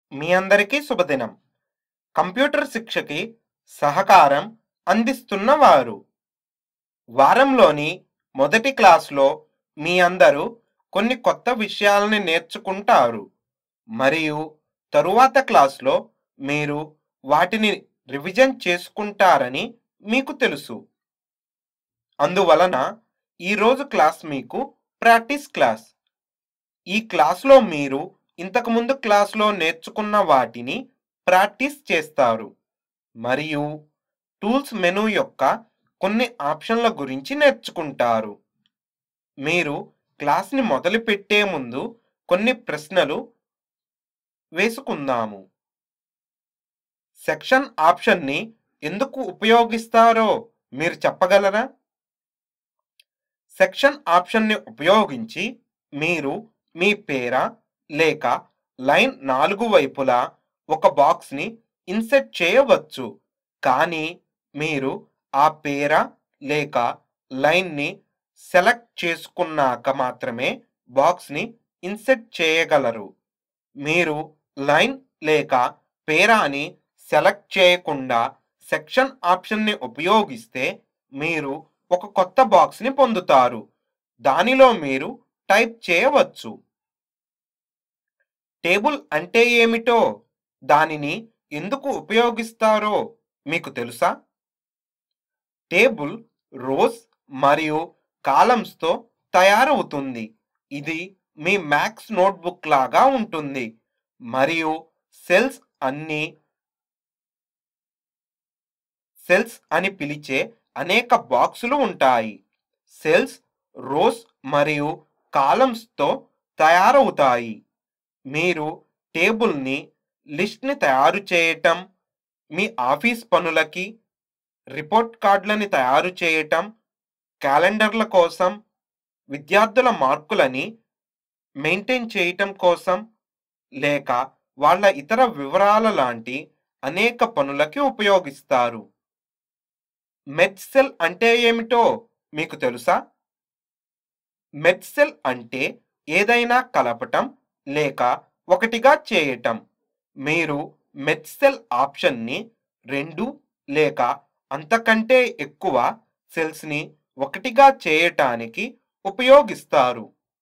మీ అందరికీ శుభదినం కంప్యూటర్ శిక్షకి సహకారం అందిస్తున్న వారు వారంలోని మొదటి క్లాస్లో మీ అందరూ కొన్ని కొత్త విషయాలని నేర్చుకుంటారు మరియు తరువాత క్లాస్లో మీరు వాటిని రివిజన్ చేసుకుంటారని మీకు తెలుసు అందువలన ఈరోజు క్లాస్ మీకు ప్రాక్టీస్ క్లాస్ ఈ క్లాస్లో మీరు ఇంతకుముందు క్లాస్లో నేర్చుకున్న వాటిని ప్రాక్టీస్ చేస్తారు మరియు టూల్స్ మెనూ యొక్క కొన్ని ఆప్షన్ల గురించి నేర్చుకుంటారు మీరు క్లాస్ని మొదలుపెట్టే ముందు కొన్ని ప్రశ్నలు వేసుకుందాము సెక్షన్ ఆప్షన్ని ఎందుకు ఉపయోగిస్తారో మీరు చెప్పగలరా సెక్షన్ ఆప్షన్ని ఉపయోగించి మీరు మీ పేర లేక లైన్ నాలుగు వైపులా ఒక బాక్స్ని ఇన్సెట్ చేయవచ్చు కానీ మీరు ఆ పేర లేక లైన్ని సెలెక్ట్ చేసుకున్నాక మాత్రమే బాక్స్ని ఇన్సెట్ చేయగలరు మీరు లైన్ లేక పేరాని సెలెక్ట్ చేయకుండా సెక్షన్ ఆప్షన్ని ఉపయోగిస్తే మీరు ఒక కొత్త బాక్స్ని పొందుతారు దానిలో మీరు టైప్ చేయవచ్చు టేబుల్ అంటే ఏమిటో దానిని ఎందుకు ఉపయోగిస్తారో మీకు తెలుసా టేబుల్ రోస్ మరియు కాలమ్స్తో తయారవుతుంది ఇది మీ మ్యాథ్స్ నోట్బుక్ లాగా ఉంటుంది మరియు సెల్స్ అన్ని సెల్స్ అని పిలిచే అనేక బాక్సులు ఉంటాయి సెల్స్ రోస్ మరియు కాలమ్స్తో తయారవుతాయి మీరు టేబుల్ని లిస్ట్ని తయారు చేయటం మీ ఆఫీస్ పనులకి రిపోర్ట్ కార్డులని తయారు చేయటం క్యాలెండర్ల కోసం విద్యార్థుల మార్కులని మెయింటైన్ చేయటం కోసం లేక వాళ్ళ ఇతర వివరాల లాంటి అనేక పనులకి ఉపయోగిస్తారు మెడ్సెల్ అంటే ఏమిటో మీకు తెలుసా మెడ్సెల్ అంటే ఏదైనా కలపటం లేక ఒకటిగా చేయటం మీరు మెడ్సెల్ ఆప్షన్ని రెండు లేక అంతకంటే ఎక్కువ సెల్స్ని ఒకటిగా చేయటానికి ఉపయోగిస్తారు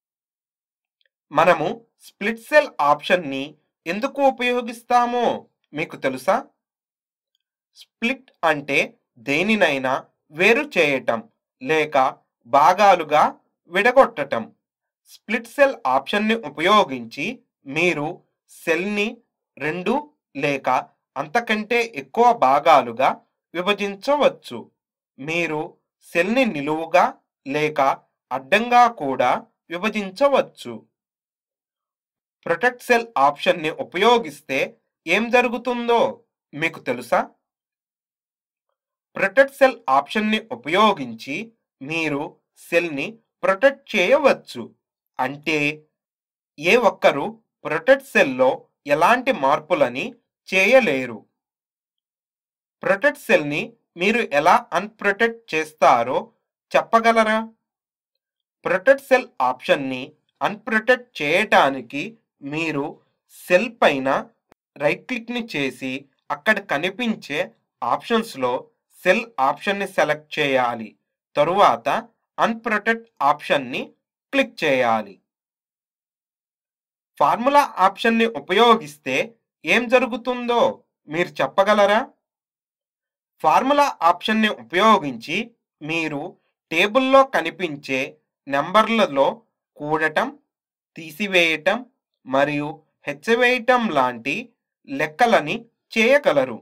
మనము స్ప్లిట్ సెల్ ఆప్షన్ని ఎందుకు ఉపయోగిస్తామో మీకు తెలుసా స్ప్లిట్ అంటే దేనినైనా వేరు చేయటం లేక భాగాలుగా విడగొట్టటం స్ప్లిట్ సెల్ ఆప్షన్ని ఉపయోగించి మీరు సెల్ని రెండు లేక అంతకంటే ఎక్కువ భాగాలుగా విభజించవచ్చు మీరు సెల్ని నిలువుగా లేక అడ్డంగా కూడా విభజించవచ్చు ప్రొటెక్ట్ సెల్ ఆప్షన్ని ఉపయోగిస్తే ఏం జరుగుతుందో మీకు తెలుసా ప్రొటెక్ట్ సెల్ ఆప్షన్ని ఉపయోగించి మీరు సెల్ని ప్రొటెక్ట్ చేయవచ్చు అంటే ఏ ఒక్కరు ప్రొటెక్ట్ సెల్లో ఎలాంటి మార్పులని చేయలేరు ప్రొటెక్ట్ సెల్ని మీరు ఎలా అన్ప్రొటెక్ట్ చేస్తారో చెప్పగలరా ప్రొటెక్ట్ సెల్ ఆప్షన్ని అన్ప్రొటెక్ట్ చేయటానికి మీరు సెల్ పైన రైట్ క్లిక్ని చేసి అక్కడ కనిపించే ఆప్షన్స్లో సెల్ ఆప్షన్ని సెలెక్ట్ చేయాలి తరువాత అన్ప్రొటెక్ట్ ఆప్షన్ని క్లిక్ చేయాలి ఫార్ములా ఆప్షన్ని ఉపయోగిస్తే ఏం జరుగుతుందో మీరు చెప్పగలరా ఫార్ములా ఆప్షన్ని ఉపయోగించి మీరు టేబుల్లో కనిపించే నెంబర్లలో కూడటం తీసివేయటం మరియు హెచ్చవేయటం లాంటి లెక్కలని చేయగలరు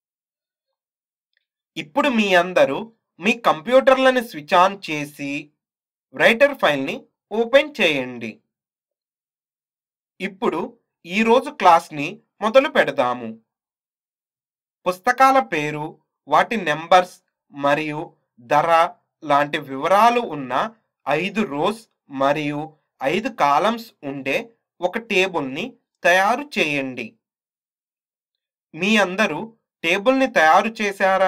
ఇప్పుడు మీ అందరూ మీ కంప్యూటర్లను స్విచ్ ఆన్ చేసి రైటర్ ఫైల్ని ఓపెన్ చేయండి ఇప్పుడు ఈరోజు క్లాస్ని మొదలు పెడదాము పుస్తకాల పేరు వాటి నెంబర్స్ మరియు ధర లాంటి వివరాలు ఉన్న ఐదు రోస్ మరియు ఐదు కాలమ్స్ ఉండే ఒక టేబుల్ని తయారు చేయండి మీ అందరూ టేబుల్ని తయారు చేశారా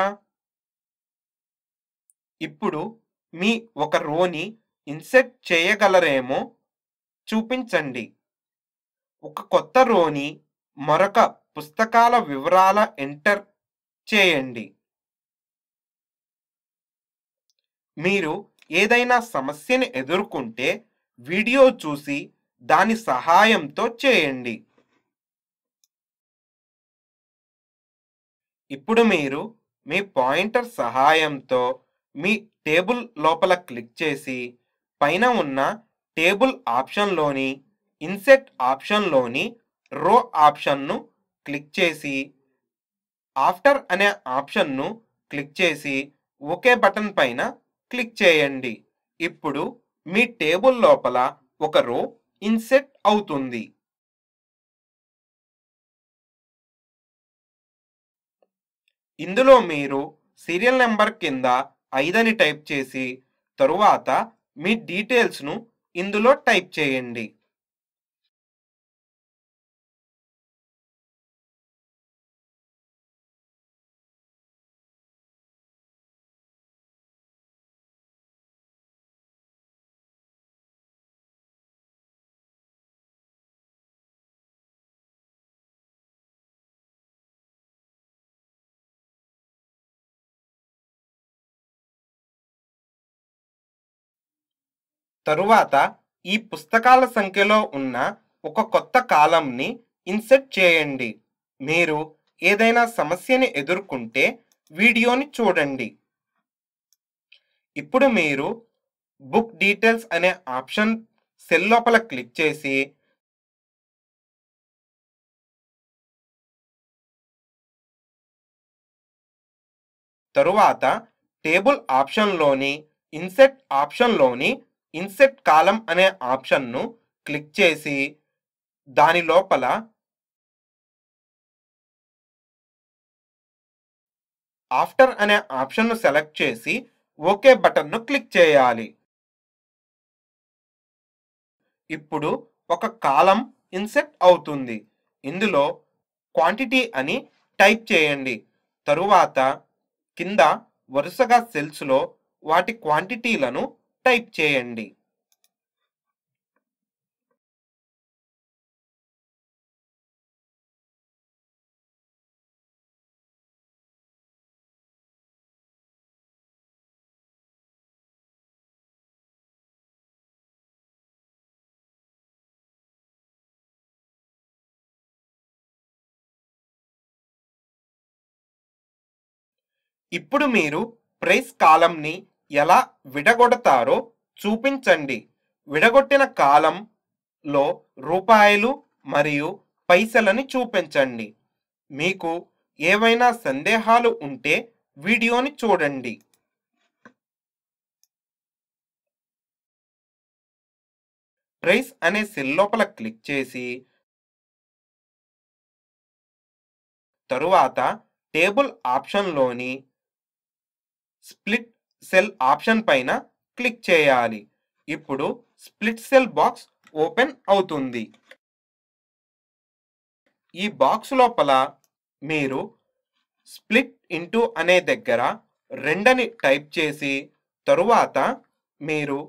ఇప్పుడు మీ ఒక రోని ఇన్సెట్ చేయగలరేమో చూపించండి ఒక కొత్త రోని మరొక పుస్తకాల వివరాల ఎంటర్ చేయండి మీరు ఏదైనా సమస్యని ఎదుర్కొంటే వీడియో చూసి దాని సహాయంతో చేయండి ఇప్పుడు మీరు మీ పాయింటర్ సహాయంతో మీ టేబుల్ లోపల క్లిక్ చేసి పైన ఉన్న టేబుల్ ఆప్షన్లోని ఇన్సెట్ ఆప్షన్లోని రో ఆప్షన్ను క్లిక్ చేసి ఆఫ్టర్ అనే ఆప్షన్ను క్లిక్ చేసి ఓకే బటన్ పైన క్లిక్ చేయండి ఇప్పుడు మీ టేబుల్ లోపల ఒక రో ఇన్సెట్ అవుతుంది ఇందులో మీరు సీరియల్ నెంబర్ కింద ఐదని టైప్ చేసి తరువాత మీ డీటెయిల్స్ను ఇందులో టైప్ చేయండి తరువాత ఈ పుస్తకాల సంఖ్యలో ఉన్న ఒక కొత్త కాలంని ఇన్సెట్ చేయండి మీరు ఏదైనా సమస్యని ఎదుర్కొంటే వీడియోని చూడండి ఇప్పుడు మీరు బుక్ డీటెయిల్స్ అనే ఆప్షన్ సెల్ లోపల క్లిక్ చేసి తరువాత టేబుల్ ఆప్షన్లోని ఇన్సెట్ ఆప్షన్లోని ఇన్సెట్ కాలం అనే ఆప్షన్ను క్లిక్ చేసి దాని లోపల ఆఫ్టర్ అనే ఆప్షన్ను సెలెక్ట్ చేసి ఓకే బటన్ను క్లిక్ చేయాలి ఇప్పుడు ఒక కాలం ఇన్సెట్ అవుతుంది ఇందులో క్వాంటిటీ అని టైప్ చేయండి తరువాత కింద వరుసగా సెల్స్లో వాటి క్వాంటిటీలను టైప్ చేయండి ఇప్పుడు మీరు ప్రైస్ కాలంని ఎలా విడగొడతారో చూపించండి విడగొట్టిన కాలంలో రూపాయలు మరియు పైసలని చూపించండి మీకు ఏవైనా సందేహాలు ఉంటే వీడియోని చూడండి ప్రైస్ అనే సెల్ లోపల క్లిక్ చేసి తరువాత టేబుల్ ఆప్షన్లోని స్ప్లిట్ సెల్ ఆప్షన్ పైన క్లిక్ చేయాలి ఇప్పుడు స్ప్లిట్ సెల్ బాక్స్ ఓపెన్ అవుతుంది ఈ బాక్స్ లోపల మీరు స్ప్లిట్ ఇంటూ అనే దగ్గర రెండని టైప్ చేసి తరువాత మీరు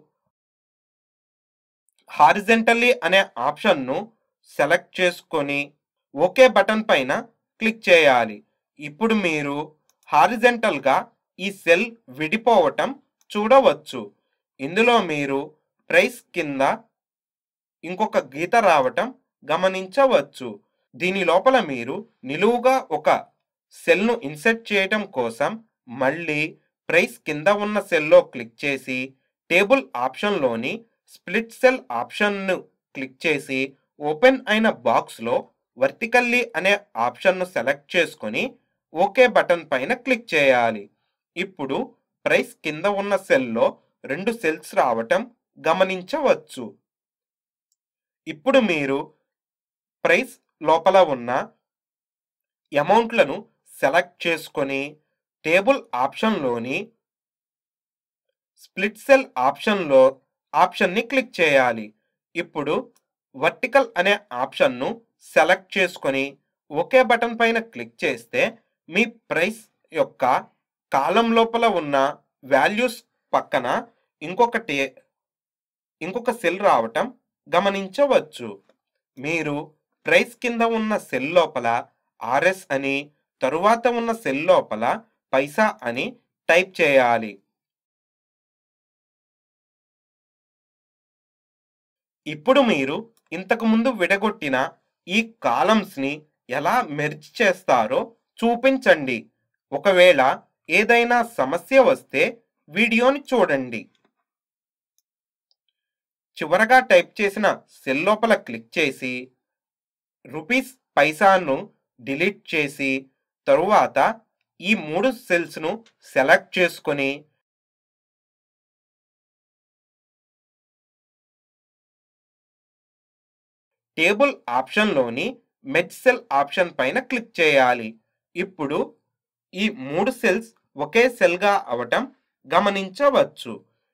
హారిజెంటల్లీ అనే ఆప్షన్ను సెలెక్ట్ చేసుకొని ఓకే బటన్ పైన క్లిక్ చేయాలి ఇప్పుడు మీరు హారిజెంటల్గా ఈ సెల్ విడిపోవటం చూడవచ్చు ఇందులో మీరు ప్రైస్ కింద ఇంకొక గీత రావటం గమనించవచ్చు దీని లోపల మీరు నిలువుగా ఒక సెల్ను ఇన్సెట్ చేయటం కోసం మళ్ళీ ప్రైస్ కింద ఉన్న సెల్లో క్లిక్ చేసి టేబుల్ ఆప్షన్లోని స్ప్లిట్ సెల్ ఆప్షన్ను క్లిక్ చేసి ఓపెన్ అయిన బాక్స్లో వర్టికల్లీ అనే ఆప్షన్ను సెలెక్ట్ చేసుకొని ఓకే బటన్ పైన క్లిక్ చేయాలి ఇప్పుడు ప్రైస్ కింద ఉన్న సెల్లో రెండు సెల్స్ రావటం గమనించవచ్చు ఇప్పుడు మీరు ప్రైస్ లోపల ఉన్న అమౌంట్లను సెలెక్ట్ చేసుకొని టేబుల్ ఆప్షన్లోని స్ప్లిట్ సెల్ ఆప్షన్లో ఆప్షన్ని క్లిక్ చేయాలి ఇప్పుడు వర్టికల్ అనే ఆప్షన్ను సెలెక్ట్ చేసుకొని ఓకే బటన్ పైన క్లిక్ చేస్తే మీ ప్రైస్ యొక్క కాలం లోపల ఉన్న వాల్యూస్ పక్కన ఇంకొకటి ఇంకొక సెల్ రావటం గమనించవచ్చు మీరు ప్రైస్ కింద ఉన్న సెల్ లోపల ఆర్ఎస్ అని తరువాత ఉన్న సెల్ లోపల పైసా అని టైప్ చేయాలి ఇప్పుడు మీరు ఇంతకు ముందు విడగొట్టిన ఈ కాలమ్స్ ని ఎలా మెర్జ్ చేస్తారో చూపించండి ఒకవేళ ఏదైనా సమస్య వస్తే వీడియోని చూడండి చివరగా టైప్ చేసిన సెల్ లోపల క్లిక్ చేసి రూపీస్ పైసాను డిలీట్ చేసి తరువాత ఈ మూడు సెల్స్ను సెలెక్ట్ చేసుకొని టేబుల్ ఆప్షన్లోని మెచ్ సెల్ ఆప్షన్ పైన క్లిక్ చేయాలి ఇప్పుడు ఈ మూడు సెల్స్ ఒకే సెల్గా అవటం గమనించవచ్చు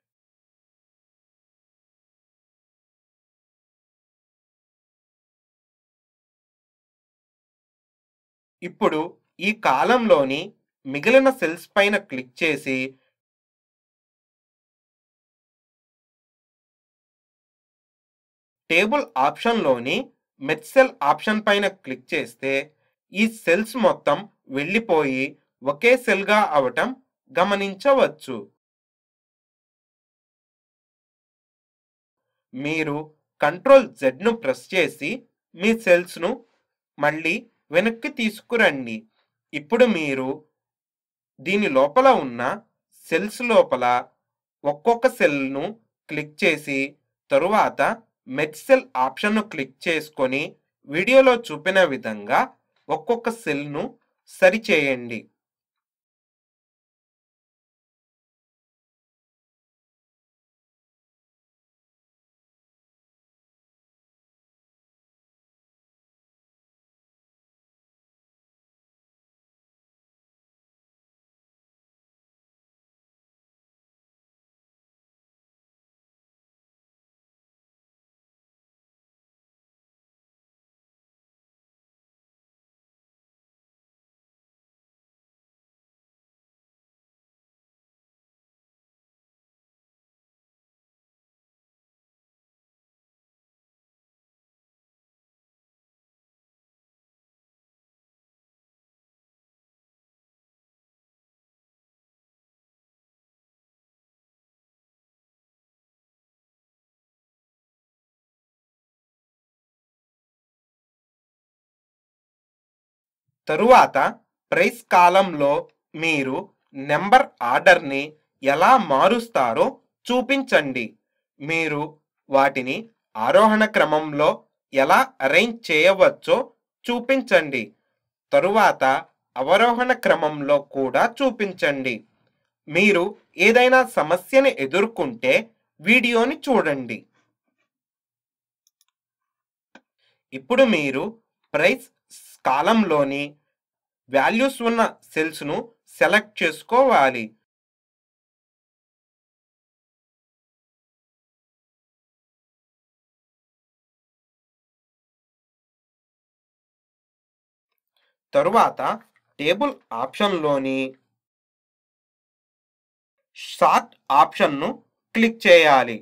ఇప్పుడు ఈ కాలంలోని మిగిలిన సెల్స్ పైన క్లిక్ చేసి టేబుల్ ఆప్షన్లోని మెచ్ సెల్ ఆప్షన్ పైన క్లిక్ చేస్తే ఈ సెల్స్ మొత్తం వెళ్ళిపోయి ఒకే సెల్గా అవటం గమనించవచ్చు మీరు కంట్రోల్ జెడ్ను ప్రెస్ చేసి మీ సెల్స్ను మళ్ళీ వెనక్కి తీసుకురండి ఇప్పుడు మీరు దీని లోపల ఉన్న సెల్స్ లోపల ఒక్కొక్క సెల్ను క్లిక్ చేసి తరువాత మెచ్ సెల్ ఆప్షన్ను క్లిక్ చేసుకొని వీడియోలో చూపిన విధంగా ఒక్కొక్క సెల్ను సరిచేయండి తరువాత ప్రైస్ కాలంలో మీరు నెంబర్ ఆర్డర్ని ఎలా మారుస్తారో చూపించండి మీరు వాటిని ఆరోహణ క్రమంలో ఎలా అరేంజ్ చేయవచ్చో చూపించండి తరువాత అవరోహణ క్రమంలో కూడా చూపించండి మీరు ఏదైనా సమస్యని ఎదుర్కొంటే వీడియోని చూడండి ఇప్పుడు మీరు ప్రైస్ కాలంలోని వాల్యూస్ ఉన్న సెల్స్ను సెలెక్ట్ చేసుకోవాలి తరువాత టేబుల్ ఆప్షన్లోని షార్ట్ ఆప్షన్ను క్లిక్ చేయాలి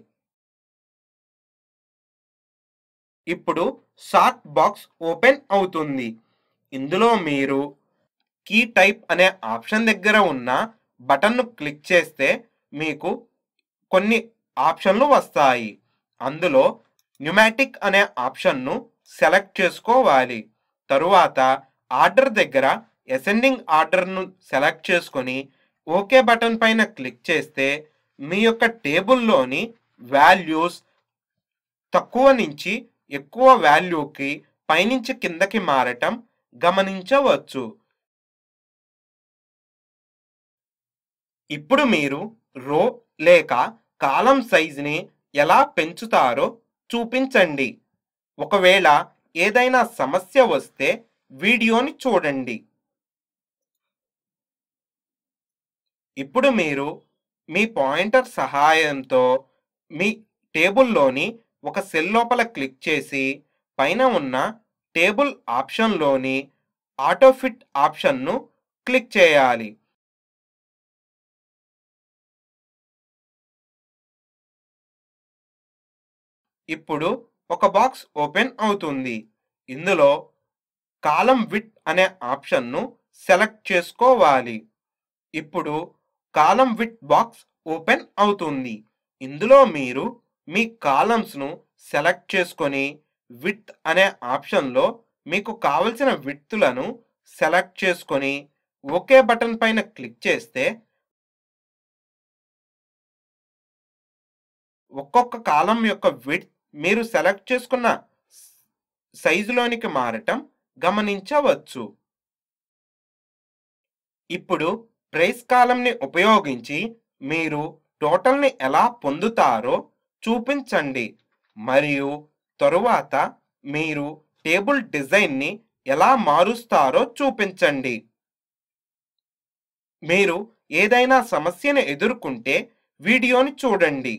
ఇప్పుడు షార్ట్ బాక్స్ ఓపెన్ అవుతుంది ఇందులో మీరు కీ టైప్ అనే ఆప్షన్ దగ్గర ఉన్న బటన్ను క్లిక్ చేస్తే మీకు కొన్ని ఆప్షన్లు వస్తాయి అందులో న్యూమాటిక్ అనే ఆప్షన్ను సెలెక్ట్ చేసుకోవాలి తరువాత ఆర్డర్ దగ్గర అసెండింగ్ ఆర్డర్ను సెలెక్ట్ చేసుకొని ఓకే బటన్ పైన క్లిక్ చేస్తే మీ యొక్క టేబుల్లోని వాల్యూస్ తక్కువ నుంచి ఎక్కువ వాల్యూకి పైనుంచి కిందకి మారటం గమనించవచ్చు ఇప్పుడు మీరు రో లేక కాలం సైజుని ఎలా పెంచుతారో చూపించండి ఒకవేళ ఏదైనా సమస్య వస్తే వీడియోని చూడండి ఇప్పుడు మీరు మీ పాయింటర్ సహాయంతో మీ టేబుల్లోని ఒక సెల్ లోపల క్లిక్ చేసి పైన ఉన్న టేబుల్ ఆప్షన్లోని ఆటోఫిట్ ఆప్షన్ను క్లిక్ చేయాలి ఇప్పుడు ఒక బాక్స్ ఓపెన్ అవుతుంది ఇందులో కాలం విత్ అనే ఆప్షన్ను సెలెక్ట్ చేసుకోవాలి ఇప్పుడు కాలం విత్ బాక్స్ ఓపెన్ అవుతుంది ఇందులో మీరు మీ కాలమ్స్ను సెలెక్ట్ చేసుకొని విత్ అనే ఆప్షన్లో మీకు కావలసిన విత్తులను సెలెక్ట్ చేసుకొని ఓకే బటన్ పైన క్లిక్ చేస్తే ఒక్కొక్క కాలం యొక్క విత్ మీరు సెలెక్ట్ చేసుకున్న సైజులోనికి మారటం గమనించవచ్చు ఇప్పుడు ప్రైస్ కాలంని ఉపయోగించి మీరు టోటల్ని ఎలా పొందుతారో చూపించండి మరియు తరువాత మీరు టేబుల్ డిజైన్ని ఎలా మారుస్తారో చూపించండి మీరు ఏదైనా సమస్యను ఎదుర్కొంటే వీడియోని చూడండి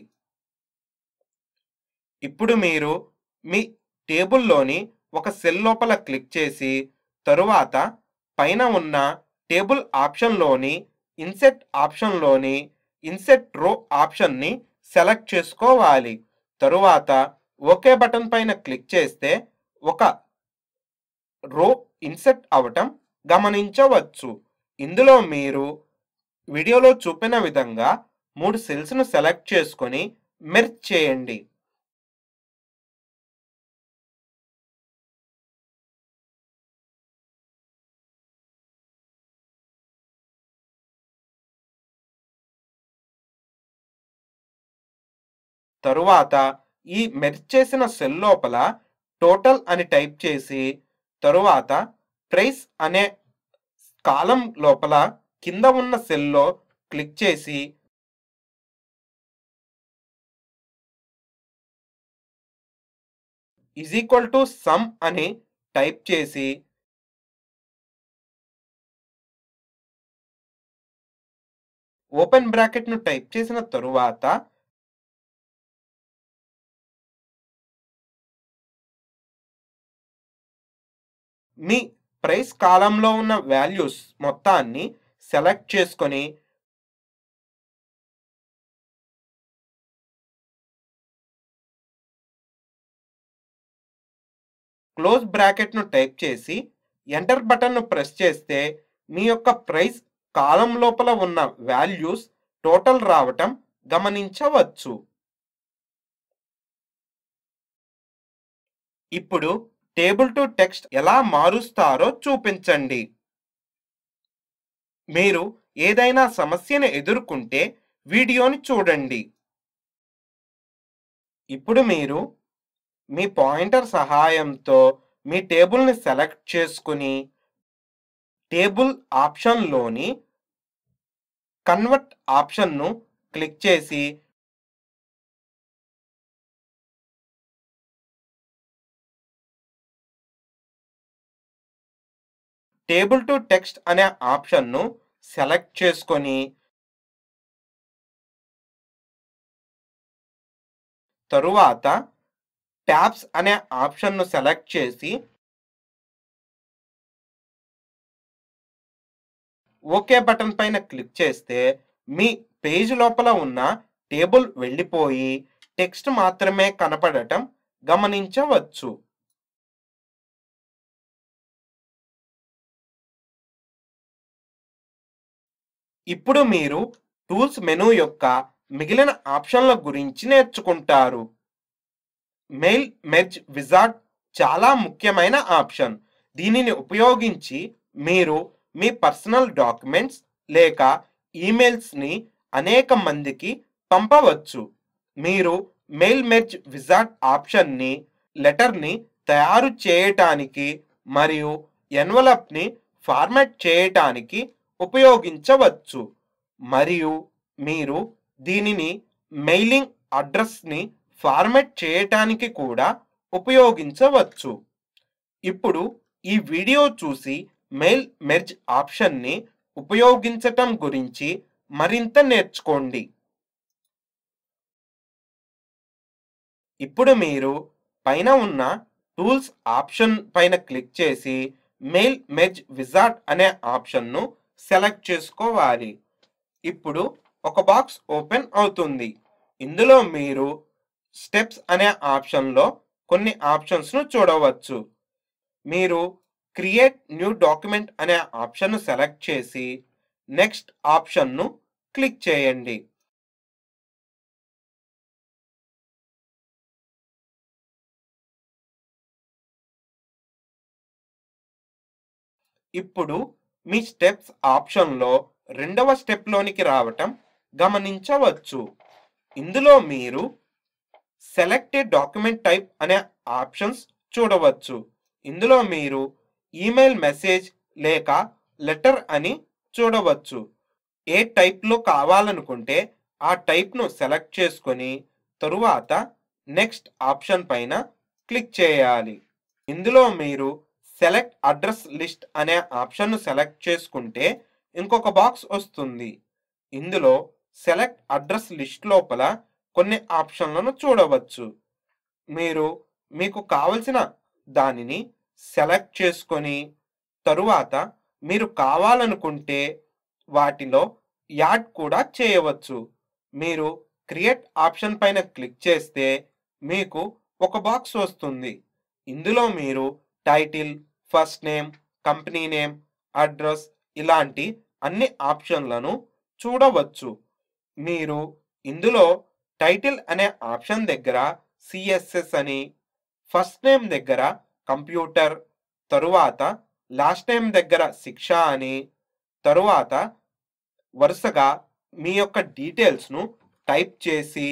ఇప్పుడు మీరు మీ టేబుల్లోని ఒక సెల్ లోపల క్లిక్ చేసి తరువాత పైన ఉన్న టేబుల్ ఆప్షన్లోని ఇన్సెట్ ఆప్షన్లోని ఇన్సెట్ రో ఆప్షన్ని సెలెక్ట్ చేసుకోవాలి తరువాత ఓకే బటన్ పైన క్లిక్ చేస్తే ఒక రో ఇన్సెట్ అవటం గమనించవచ్చు ఇందులో మీరు వీడియోలో చూపిన విధంగా మూడు సెల్స్ను సెలెక్ట్ చేసుకొని మెర్చ్ చేయండి తరువాత ఈ మెర్జ్ చేసిన సెల్ లోపల టోటల్ అని టైప్ చేసి తరువాత ప్రైస్ అనే కాలం లోపల కింద ఉన్న సెల్లో క్లిక్ చేసి ఈజ్ ఈక్వల్ టు సమ్ అని టైప్ చేసి ఓపెన్ బ్రాకెట్ ను టైప్ చేసిన తరువాత మీ ప్రైస్ కాలంలో ఉన్న వాల్యూస్ మొత్తాన్ని సెలెక్ట్ చేసుకొని క్లోజ్ బ్రాకెట్ను టైప్ చేసి ఎంటర్ బటన్ను ప్రెస్ చేస్తే మీ యొక్క ప్రైస్ కాలం లోపల ఉన్న వాల్యూస్ టోటల్ రావటం గమనించవచ్చు ఇప్పుడు టేబుల్ టు టెక్స్ట్ ఎలా మారుస్తారో చూపించండి మీరు ఏదైనా సమస్యను ఎదుర్కొంటే వీడియోని చూడండి ఇప్పుడు మీరు మీ పాయింటర్ సహాయంతో మీ టేబుల్ని సెలెక్ట్ చేసుకుని టేబుల్ ఆప్షన్లోని కన్వర్ట్ ఆప్షన్ను క్లిక్ చేసి టేబుల్ టు టెక్స్ట్ అనే ఆప్షన్ను సెలెక్ట్ చేసుకొని తరువాత ట్యాబ్స్ అనే ఆప్షన్ను సెలెక్ట్ చేసి ఓకే బటన్ పైన క్లిక్ చేస్తే మీ పేజ్ లోపల ఉన్న టేబుల్ వెళ్ళిపోయి టెక్స్ట్ మాత్రమే కనపడటం గమనించవచ్చు ఇప్పుడు మీరు టూల్స్ మెనూ యొక్క మిగిలిన ఆప్షన్ల గురించి నేర్చుకుంటారు మెయిల్ మెర్జ్ విజార్డ్ చాలా ముఖ్యమైన ఆప్షన్ దీనిని ఉపయోగించి మీరు మీ పర్సనల్ డాక్యుమెంట్స్ లేక ఈమెయిల్స్ని అనేక మందికి పంపవచ్చు మీరు మెయిల్ మెర్జ్ విజార్డ్ ఆప్షన్ని లెటర్ని తయారు చేయటానికి మరియు ఎన్వలప్ని ఫార్మాట్ చేయటానికి ఉపయోగించవచ్చు మరియు మీరు దీనిని మెయిలింగ్ అడ్రస్ని ఫార్మాట్ చేయటానికి కూడా ఉపయోగించవచ్చు ఇప్పుడు ఈ వీడియో చూసి మెయిల్ మెర్జ్ ఆప్షన్ని ఉపయోగించటం గురించి మరింత నేర్చుకోండి ఇప్పుడు మీరు పైన ఉన్న టూల్స్ ఆప్షన్ పైన క్లిక్ చేసి మెయిల్ మెర్జ్ విజార్డ్ అనే ఆప్షన్ను సెలెక్ట్ చేసుకోవాలి ఇప్పుడు ఒక బాక్స్ ఓపెన్ అవుతుంది ఇందులో మీరు స్టెప్స్ అనే ఆప్షన్లో కొన్ని ఆప్షన్స్ను చూడవచ్చు మీరు క్రియేట్ న్యూ డాక్యుమెంట్ అనే ఆప్షన్ను సెలెక్ట్ చేసి నెక్స్ట్ ఆప్షన్ను క్లిక్ చేయండి ఇప్పుడు మీ స్టెప్స్ ఆప్షన్లో రెండవ స్టెప్లోనికి రావటం గమనించవచ్చు ఇందులో మీరు సెలెక్టెడ్ డాక్యుమెంట్ టైప్ అనే ఆప్షన్స్ చూడవచ్చు ఇందులో మీరు ఈమెయిల్ మెసేజ్ లేక లెటర్ అని చూడవచ్చు ఏ టైప్లో కావాలనుకుంటే ఆ టైప్ను సెలెక్ట్ చేసుకొని తరువాత నెక్స్ట్ ఆప్షన్ పైన క్లిక్ చేయాలి ఇందులో మీరు సెలెక్ట్ అడ్రస్ లిస్ట్ అనే ఆప్షన్ను సెలెక్ట్ చేసుకుంటే ఇంకొక బాక్స్ వస్తుంది ఇందులో సెలెక్ట్ అడ్రస్ లిస్ట్ లోపల కొన్ని ఆప్షన్లను చూడవచ్చు మీరు మీకు కావలసిన దానిని సెలెక్ట్ చేసుకొని తరువాత మీరు కావాలనుకుంటే వాటిలో యాడ్ కూడా చేయవచ్చు మీరు క్రియేట్ ఆప్షన్ పైన క్లిక్ చేస్తే మీకు ఒక బాక్స్ వస్తుంది ఇందులో మీరు title first name company name address ఇలాంటి అన్ని ఆప్షన్లను చూడవచ్చు మీరు ఇందులో టైటిల్ అనే ఆప్షన్ దగ్గర సిఎస్ఎస్ అని ఫస్ట్ నేమ్ దగ్గర కంప్యూటర్ తరువాత లాస్ట్ నేమ్ దగ్గర శిక్ష అని తరువాత వరుసగా మీ యొక్క డీటెయిల్స్ను టైప్ చేసి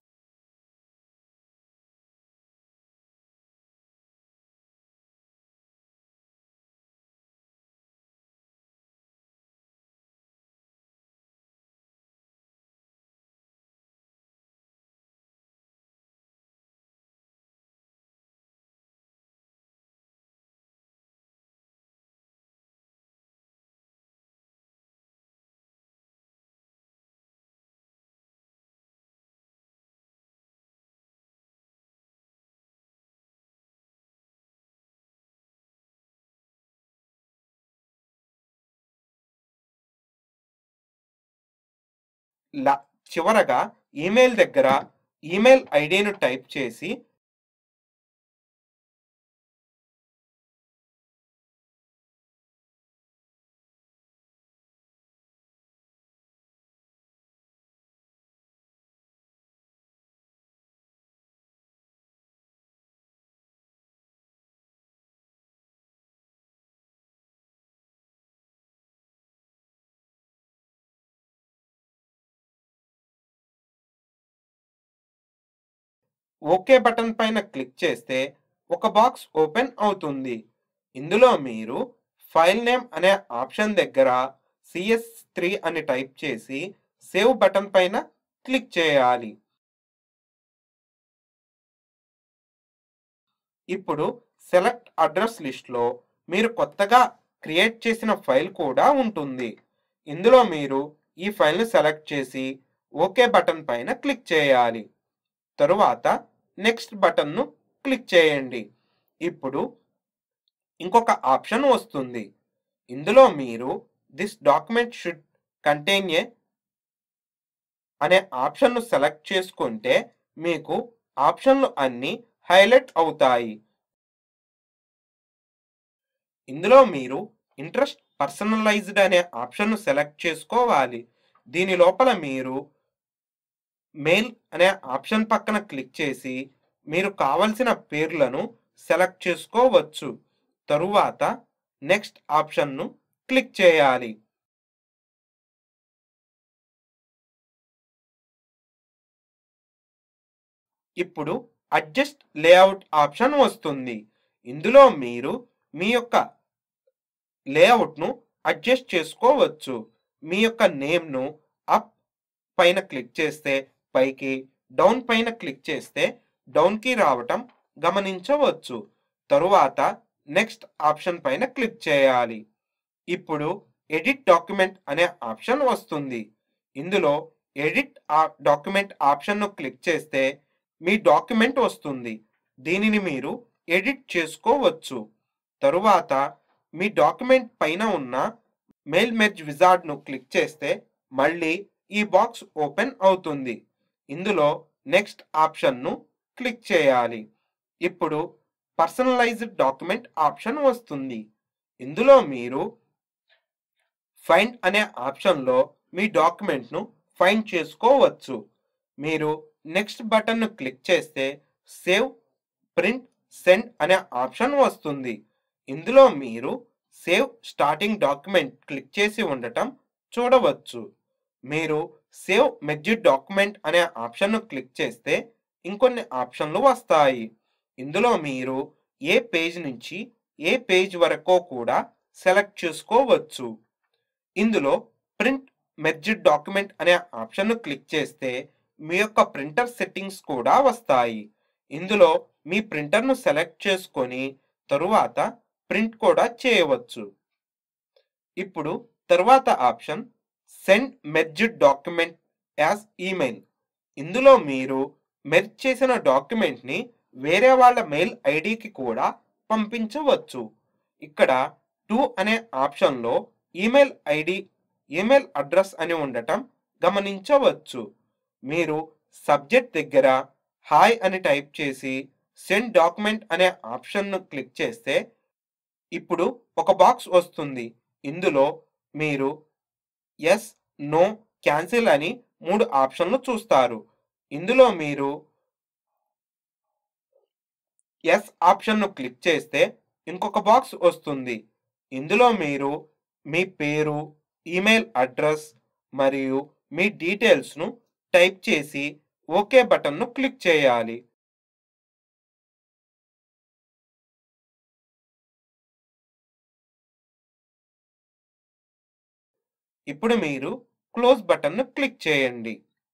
లా చివరగా ఈమెయిల్ దగ్గర ఈమెయిల్ ఐడిను టైప్ చేసి ఓకే బటన్ పైన క్లిక్ చేస్తే ఒక బాక్స్ ఓపెన్ అవుతుంది ఇందులో మీరు ఫైల్ నేమ్ అనే ఆప్షన్ దగ్గర సిఎస్ త్రీ అని టైప్ చేసి సేవ్ బటన్ పైన క్లిక్ చేయాలి ఇప్పుడు సెలెక్ట్ అడ్రస్ లిస్ట్లో మీరు కొత్తగా క్రియేట్ చేసిన ఫైల్ కూడా ఉంటుంది ఇందులో మీరు ఈ ఫైల్ను సెలెక్ట్ చేసి ఓకే బటన్ పైన క్లిక్ చేయాలి తరువాత నెక్స్ట్ బటన్ను క్లిక్ చేయండి ఇప్పుడు ఇంకొక ఆప్షన్ వస్తుంది ఇందులో మీరు this document should contain a అనే ఆప్షన్ను సెలెక్ట్ చేసుకుంటే మీకు ఆప్షన్లు అన్నీ హైలైట్ అవుతాయి ఇందులో మీరు ఇంట్రెస్ట్ పర్సనలైజ్డ్ అనే ఆప్షన్ను సెలెక్ట్ చేసుకోవాలి దీని లోపల మీరు మెయిల్ అనే ఆప్షన్ పక్కన క్లిక్ చేసి మీరు కావలసిన పేర్లను సెలెక్ట్ చేసుకోవచ్చు తరువాత నెక్స్ట్ ఆప్షన్ను క్లిక్ చేయాలి ఇప్పుడు అడ్జస్ట్ లేఅవుట్ ఆప్షన్ వస్తుంది ఇందులో మీరు మీ యొక్క లేఅవుట్ను అడ్జస్ట్ చేసుకోవచ్చు మీ యొక్క నేమ్ను అప్ పైన క్లిక్ చేస్తే పైకి డౌన్ పైన క్లిక్ చేస్తే డౌన్కి రావటం గమనించవచ్చు తరువాత నెక్స్ట్ ఆప్షన్ పైన క్లిక్ చేయాలి ఇప్పుడు ఎడిట్ డాక్యుమెంట్ అనే ఆప్షన్ వస్తుంది ఇందులో ఎడిట్ డాక్యుమెంట్ ఆప్షన్ను క్లిక్ చేస్తే మీ డాక్యుమెంట్ వస్తుంది దీనిని మీరు ఎడిట్ చేసుకోవచ్చు తరువాత మీ డాక్యుమెంట్ పైన ఉన్న మెయిల్ మెర్జ్ విజార్డ్ను క్లిక్ చేస్తే మళ్ళీ ఈ బాక్స్ ఓపెన్ అవుతుంది ఇందులో నెక్స్ట్ ఆప్షన్ను క్లిక్ చేయాలి ఇప్పుడు పర్సనలైజ్డ్ డాక్యుమెంట్ ఆప్షన్ వస్తుంది ఇందులో మీరు ఫైండ్ అనే ఆప్షన్లో మీ డాక్యుమెంట్ను ఫైండ్ చేసుకోవచ్చు మీరు నెక్స్ట్ బటన్ను క్లిక్ చేస్తే సేవ్ ప్రింట్ సెండ్ అనే ఆప్షన్ వస్తుంది ఇందులో మీరు సేవ్ స్టార్టింగ్ డాక్యుమెంట్ క్లిక్ చేసి ఉండటం చూడవచ్చు మీరు సేవ్ మెగ్జిట్ డాక్యుమెంట్ అనే ఆప్షన్ను క్లిక్ చేస్తే ఇంకొన్ని ఆప్షన్లు వస్తాయి ఇందులో మీరు ఏ పేజ్ నుంచి ఏ పేజ్ వరకో కూడా సెలెక్ట్ చేసుకోవచ్చు ఇందులో ప్రింట్ మెర్జిడ్ డాక్యుమెంట్ అనే ఆప్షన్ను క్లిక్ చేస్తే మీ యొక్క ప్రింటర్ సెట్టింగ్స్ కూడా వస్తాయి ఇందులో మీ ప్రింటర్ను సెలెక్ట్ చేసుకొని తరువాత ప్రింట్ కూడా చేయవచ్చు ఇప్పుడు తరువాత option send merged document as email ఇందులో మీరు మెర్జ్ చేసిన డాక్యుమెంట్ని వేరే వాళ్ళ మెయిల్ ఐడికి కూడా పంపించవచ్చు ఇక్కడ టూ అనే ఆప్షన్లో ఈమెయిల్ ఐడి ఈమెయిల్ అడ్రస్ అని ఉండటం గమనించవచ్చు మీరు సబ్జెక్ట్ దగ్గర హాయ్ అని టైప్ చేసి సెండ్ డాక్యుమెంట్ అనే ఆప్షన్ను క్లిక్ చేస్తే ఇప్పుడు ఒక బాక్స్ వస్తుంది ఇందులో మీరు ఎస్ నో క్యాన్సిల్ అని మూడు ఆప్షన్లు చూస్తారు ఇందులో మీరు ఎస్ ఆప్షన్ను క్లిక్ చేస్తే ఇంకొక బాక్స్ వస్తుంది ఇందులో మీరు మీ పేరు ఈమెయిల్ అడ్రస్ మరియు మీ డీటెయిల్స్ను టైప్ చేసి ఓకే బటన్ను క్లిక్ చేయాలి ఇప్పుడు మీరు క్లోజ్ బటన్ను క్లిక్ చేయండి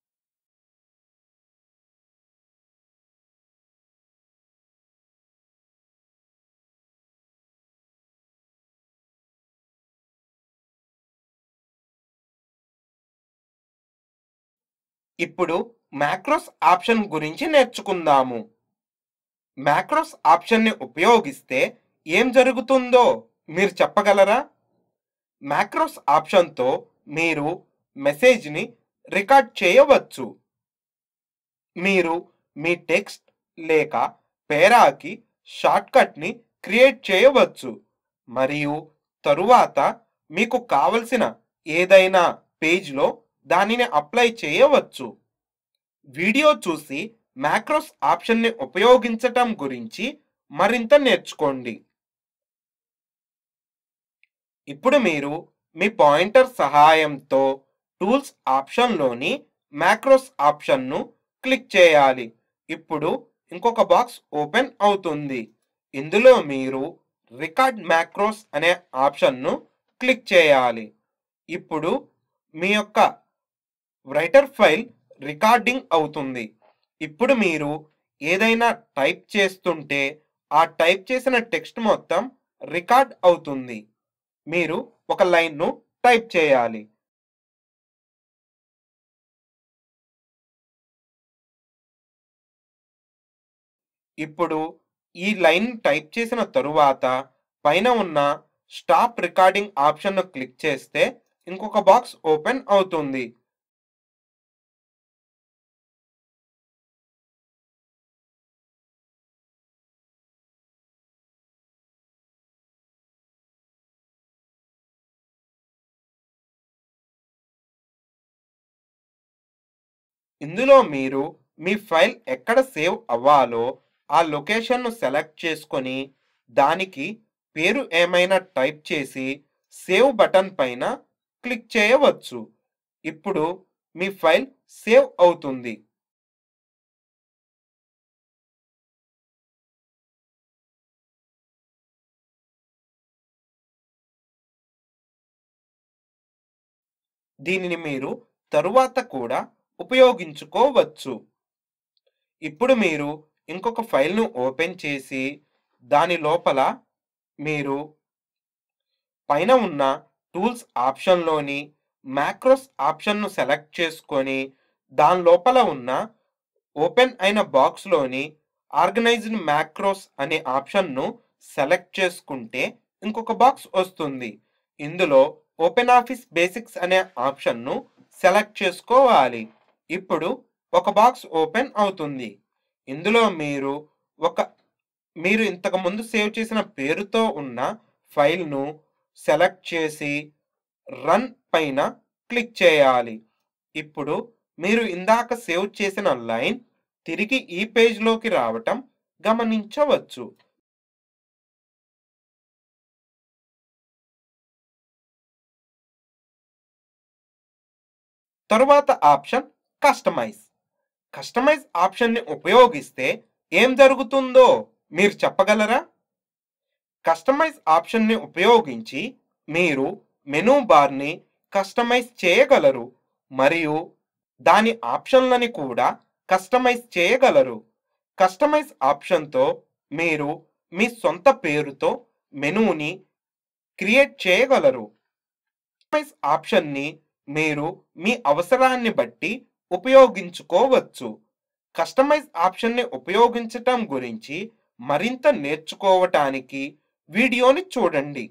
ఇప్పుడు మ్యాక్రోస్ ఆప్షన్ గురించి నేర్చుకుందాము మ్యాక్రోస్ ఆప్షన్ని ఉపయోగిస్తే ఏం జరుగుతుందో మీరు చెప్పగలరా మ్యాక్రోస్ ఆప్షన్తో మీరు మెసేజ్ని రికార్డ్ చేయవచ్చు మీరు మీ టెక్స్ట్ లేక పేరాకి షార్ట్కట్ని క్రియేట్ చేయవచ్చు మరియు తరువాత మీకు కావలసిన ఏదైనా పేజ్లో దానిని అప్లై చేయవచ్చు వీడియో చూసి మ్యాక్రోస్ ఆప్షన్ని ఉపయోగించటం గురించి మరింత నేర్చుకోండి ఇప్పుడు మీరు మీ పాయింటర్ సహాయంతో టూల్స్ ఆప్షన్లోని మ్యాక్రోస్ ఆప్షన్ను క్లిక్ చేయాలి ఇప్పుడు ఇంకొక బాక్స్ ఓపెన్ అవుతుంది ఇందులో మీరు రికార్డ్ మ్యాక్రోస్ అనే ఆప్షన్ను క్లిక్ చేయాలి ఇప్పుడు మీ యొక్క రైటర్ ఫైల్ రికార్డింగ్ అవుతుంది ఇప్పుడు మీరు ఏదైనా టైప్ చేస్తుంటే ఆ టైప్ చేసిన టెక్స్ట్ మొత్తం రికార్డ్ అవుతుంది మీరు ఒక లైన్ను టైప్ చేయాలి ఇప్పుడు ఈ లైన్ టైప్ చేసిన తరువాత పైన ఉన్న స్టాప్ రికార్డింగ్ ఆప్షన్ను క్లిక్ చేస్తే ఇంకొక బాక్స్ ఓపెన్ అవుతుంది ఇందులో మీరు మీ ఫైల్ ఎక్కడ సేవ్ అవ్వాలో ఆ లొకేషన్ను సెలెక్ట్ చేసుకొని దానికి పేరు ఏమైనా టైప్ చేసి సేవ్ బటన్ పైన క్లిక్ చేయవచ్చు ఇప్పుడు మీ ఫైల్ సేవ్ అవుతుంది దీనిని మీరు తరువాత కూడా ఉపయోగించుకోవచ్చు ఇప్పుడు మీరు ఇంకొక ఫైల్ను ఓపెన్ చేసి దాని లోపల మీరు పైన ఉన్న టూల్స్ ఆప్షన్లోని మ్యాక్రోస్ ఆప్షన్ను సెలెక్ట్ చేసుకొని దాని లోపల ఉన్న ఓపెన్ అయిన బాక్స్లోని ఆర్గనైజ్డ్ మ్యాక్రోస్ అనే ఆప్షన్ను సెలెక్ట్ చేసుకుంటే ఇంకొక బాక్స్ వస్తుంది ఇందులో ఓపెన్ ఆఫీస్ బేసిక్స్ అనే ఆప్షన్ను సెలెక్ట్ చేసుకోవాలి ఇప్పుడు ఒక బాక్స్ ఓపెన్ అవుతుంది ఇందులో మీరు ఒక మీరు ఇంతకుముందు సేవ్ చేసిన పేరుతో ఉన్న ఫైల్‌ను సెలెక్ట్ చేసి రన్ పైన క్లిక్ చేయాలి. ఇప్పుడు మీరు ఇందాక సేవ్ చేసిన లైన్ తిరిగి ఈ పేజ్‌లోకి రావటం గమనించవచ్చు. తరువాత ఆప్షన్ కస్టమైజ్. కస్టమైజ్ ఆప్షన్‌ని ఉపయోగిస్తే ఏం జరుగుతుందో మీరు చెప్పగలరా? కస్టమైజ్ ఆప్షన్‌ని ఉపయోగించి మీరు మెనూ బార్‌ని కస్టమైజ్ చేయగలరు మరియు దాని ఆప్షన్‌లని కూడా కస్టమైజ్ చేయగలరు. కస్టమైజ్ ఆప్షన్‌తో మీరు మీ సొంత పేరుతో మెనూని క్రియేట్ చేయగలరు. కస్టమైజ్ ఆప్షన్‌ని మీరు మీ అవసరాన్ని బట్టి ఉపయోగించుకోవచ్చు. కస్టమైజ్ ఆప్షన్‌ని ఉపయోగించటం గురించి మరింత నేర్చుకోవటానికి వీడియోని చూడండి.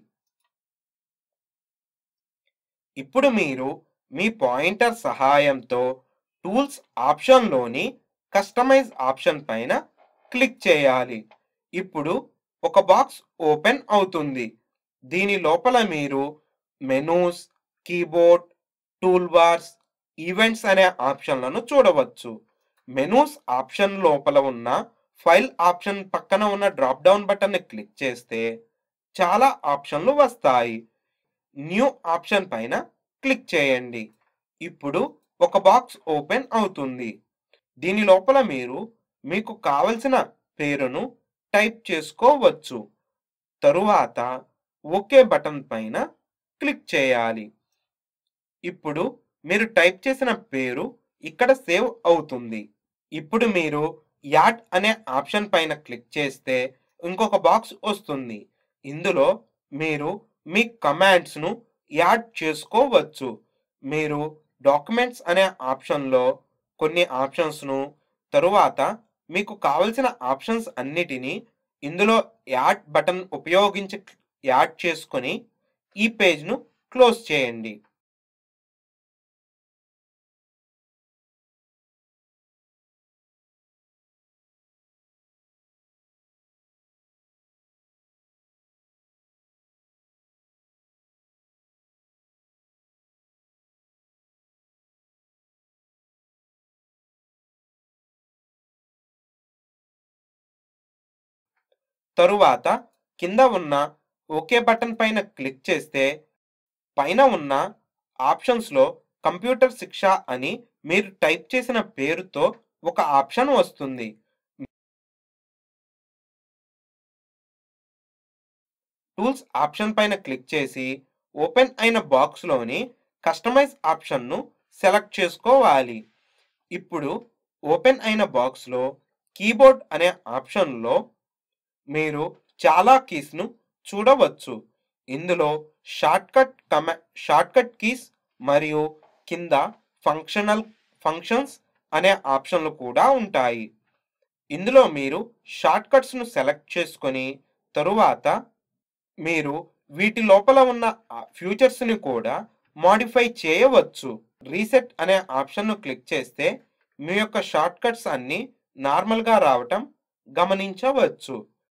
ఇప్పుడు మీరు మీ పాయింటర్ సహాయంతో టూల్స్ ఆప్షన్‌లోని కస్టమైజ్ ఆప్షన్ పైన క్లిక్ చేయాలి. ఇప్పుడు ఒక బాక్స్ ఓపెన్ అవుతుంది. దీని లోపల మీరు మెనూస్, కీబోర్డ్, టూల్బార్స్, ఈవెంట్స్ అనే ఆప్షన్‌లను చూడవచ్చు. మెనూస్ ఆప్షన్ లోపల ఉన్న ఫైల్ ఆప్షన్ పక్కన ఉన్న డ్రాప్ డౌన్ బటన్‌ని క్లిక్ చేస్తే చాలా ఆప్షన్‌లు వస్తాయి. న్యూ ఆప్షన్ పైన క్లిక్ చేయండి. ఇప్పుడు ఒక బాక్స్ ఓపెన్ అవుతుంది. దీని లోపల మీరు మీకు కావలసిన పేరును టైప్ చేసుకోవచ్చు. తరువాత ఓకే బటన్ పైన క్లిక్ చేయాలి. ఇప్పుడు మీరు టైప్ చేసిన పేరు ఇక్కడ సేవ్ అవుతుంది. ఇప్పుడు మీరు యాడ్ అనే ఆప్షన్ పైన క్లిక్ చేస్తే ఇంకొక బాక్స్ వస్తుంది. ఇందులో మీరు మీ కమాండ్స్‌ను యాడ్ చేసుకోవచ్చు. మీరు డాక్యుమెంట్స్ అనే ఆప్షన్‌లో కొన్ని ఆప్షన్స్‌ను తరువాత మీకు కావలసిన ఆప్షన్స్ అన్నిటిని ఇందులో యాడ్ బటన్ ఉపయోగించి యాడ్ చేసుకొని ఈ పేజ్‌ను క్లోజ్ చేయండి. తరువాత కింద ఉన్న ఓకే బటన్ పైన క్లిక్ చేస్తే పైన ఉన్న ఆప్షన్స్‌లో కంప్యూటర్ శిక్ష అని మీరు టైప్ చేసిన పేరుతో ఒక ఆప్షన్ వస్తుంది. టూల్స్ ఆప్షన్ పైన క్లిక్ చేసి ఓపెన్ అయిన బాక్స్‌లోని కస్టమైజ్ ఆప్షన్‌ను సెలెక్ట్ చేసుకోవాలి. ఇప్పుడు ఓపెన్ అయిన బాక్స్‌లో కీబోర్డ్ అనే ఆప్షన్‌లో మీరు చాలా కీస్‌ను చూడవచ్చు. ఇందులో షార్ట్‌కట్ కమా షార్ట్‌కట్ కీస్ మరియు కింద ఫంక్షనల్ ఫంక్షన్స్ అనే ఆప్షన్‌లు కూడా ఉంటాయి. ఇందులో మీరు షార్ట్‌కట్స్‌ను సెలెక్ట్ చేసుకొని తరువాత మీరు వీటి లోపల ఉన్న ఆహ్, ఫ్యూచర్స్‌ని కూడా మోడిఫై చేయవచ్చు. రీసెట్ అనే ఆప్షన్‌ను క్లిక్ చేస్తే మీ యొక్క షార్ట్‌కట్స్ అన్నీ నార్మల్‌గా రావటం గమనించవచ్చు.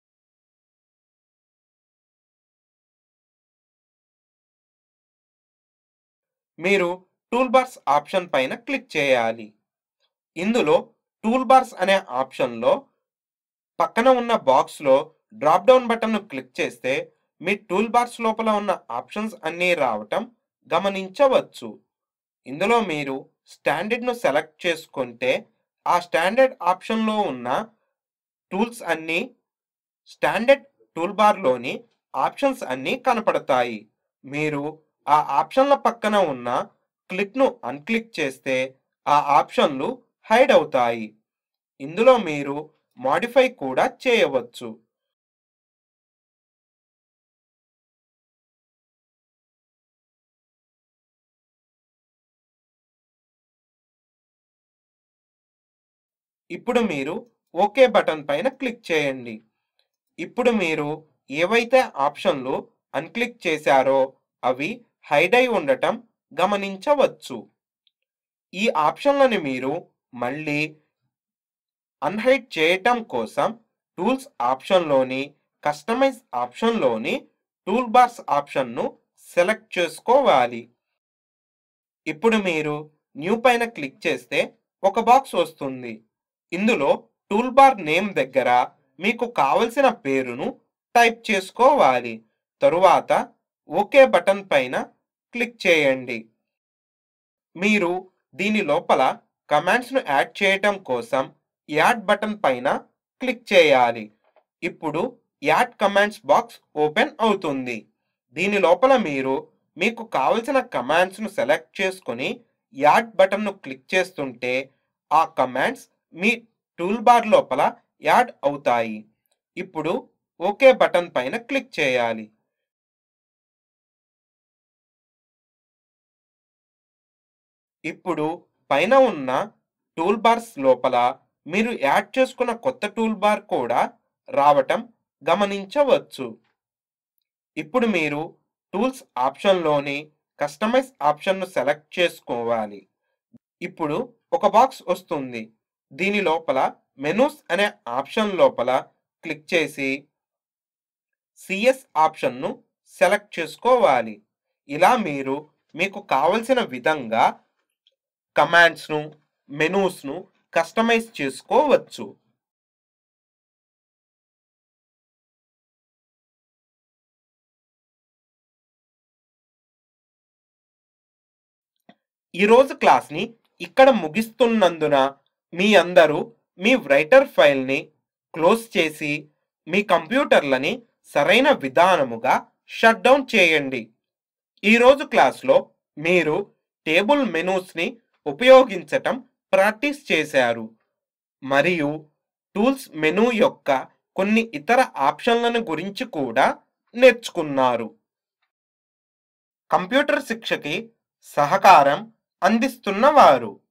మీరు టూల్బార్స్ ఆప్షన్ పైన క్లిక్ చేయాలి. ఇందులో టూల్బార్స్ అనే ఆప్షన్‌లో పక్కన ఉన్న బాక్స్‌లో డ్రాప్ డౌన్ బటన్‌ను క్లిక్ చేస్తే మీ టూల్బార్స్ లోపల ఉన్న ఆప్షన్స్ అన్నీ రావటం గమనించవచ్చు. ఇందులో మీరు స్టాండర్డ్‌ను సెలెక్ట్ చేసుకుంటే ఆ స్టాండర్డ్ ఆప్షన్‌లో ఉన్న టూల్స్ అన్నీ స్టాండర్డ్ టూల్బార్‌లోని ఆప్షన్స్ అన్నీ కనపడతాయి. మీరు ఆ ఆప్షన్‌ల పక్కన ఉన్న క్లిక్‌ను అన్‌క్లిక్ చేస్తే ఆ ఆప్షన్‌లు హైడ్ అవుతాయి. ఇందులో మీరు మోడిఫై కూడా చేయవచ్చు. ఇప్పుడు మీరు ఓకే బటన్ పైన క్లిక్ చేయండి. ఇప్పుడు మీరు ఏవైతే ఆప్షన్‌లు అన్‌క్లిక్ చేశారో అవి హైడ్ అయి ఉండటం గమనించవచ్చు. ఈ ఆప్షన్‌లని మీరు మళ్ళీ అన్‌హైడ్ చేయటం కోసం టూల్స్ ఆప్షన్లోని కస్టమైజ్ ఆప్షన్లోని టూల్ బార్స్ ఆప్షన్ను సెలెక్ట్ చేసుకోవాలి ఇప్పుడు మీరు న్యూ పైన క్లిక్ చేస్తే ఒక బాక్స్ వస్తుంది ఇందులో టూల్ బార్ నేమ్ దగ్గర మీకు కావలసిన పేరును టైప్ చేసుకోవాలి తరువాత ఓకే బటన్ పైన క్లిక్ చేయండి మీరు దీని లోపల కమాండ్స్ను యాడ్ చేయటం కోసం యాడ్ బటన్ పైన క్లిక్ చేయాలి ఇప్పుడు యాడ్ కమాండ్స్ బాక్స్ ఓపెన్ అవుతుంది దీని లోపల మీరు మీకు కావలసిన కమాండ్స్ను సెలెక్ట్ చేసుకొని యాడ్ బటన్ను క్లిక్ చేస్తుంటే ఆ కమాండ్స్ మీ టూల్ బార్ లోపల యాడ్ అవుతాయి ఇప్పుడు ఓకే బటన్ పైన క్లిక్ చేయాలి ఇప్పుడు పైన ఉన్న టూల్ బార్స్ లోపల మీరు యాడ్ చేసుకున్న కొత్త టూల్ బార్ కూడా రావటం గమనించవచ్చు ఇప్పుడు మీరు టూల్స్ ఆప్షన్లోని కస్టమైజ్ ఆప్షన్ను సెలెక్ట్ చేసుకోవాలి ఇప్పుడు ఒక బాక్స్ వస్తుంది దీని లోపల మెనూస్ అనే ఆప్షన్ లోపల క్లిక్ చేసి సిఎస్ ఆప్షన్ను సెలెక్ట్ చేసుకోవాలి ఇలా మీరు మీకు కావలసిన విధంగా కమాండ్స్ను మెనూస్ను కస్టమైజ్ చేసుకోవచ్చు ఈరోజు క్లాస్ని ఇక్కడ ముగిస్తున్నందున మీ అందరూ మీ రైటర్ ఫైల్ని క్లోజ్ చేసి మీ కంప్యూటర్లని సరైన విధానముగా షట్ డౌన్ చేయండి ఈరోజు క్లాస్లో మీరు టేబుల్ మెనూస్ని ఉపయోగించటం ప్రాక్టీస్ చేశారు మరియు టూల్స్ మెనూ యొక్క కొన్ని ఇతర ఆప్షన్లను గురించి కూడా నేర్చుకున్నారు కంప్యూటర్ శిక్షకి సహకారం అందిస్తున్నవారు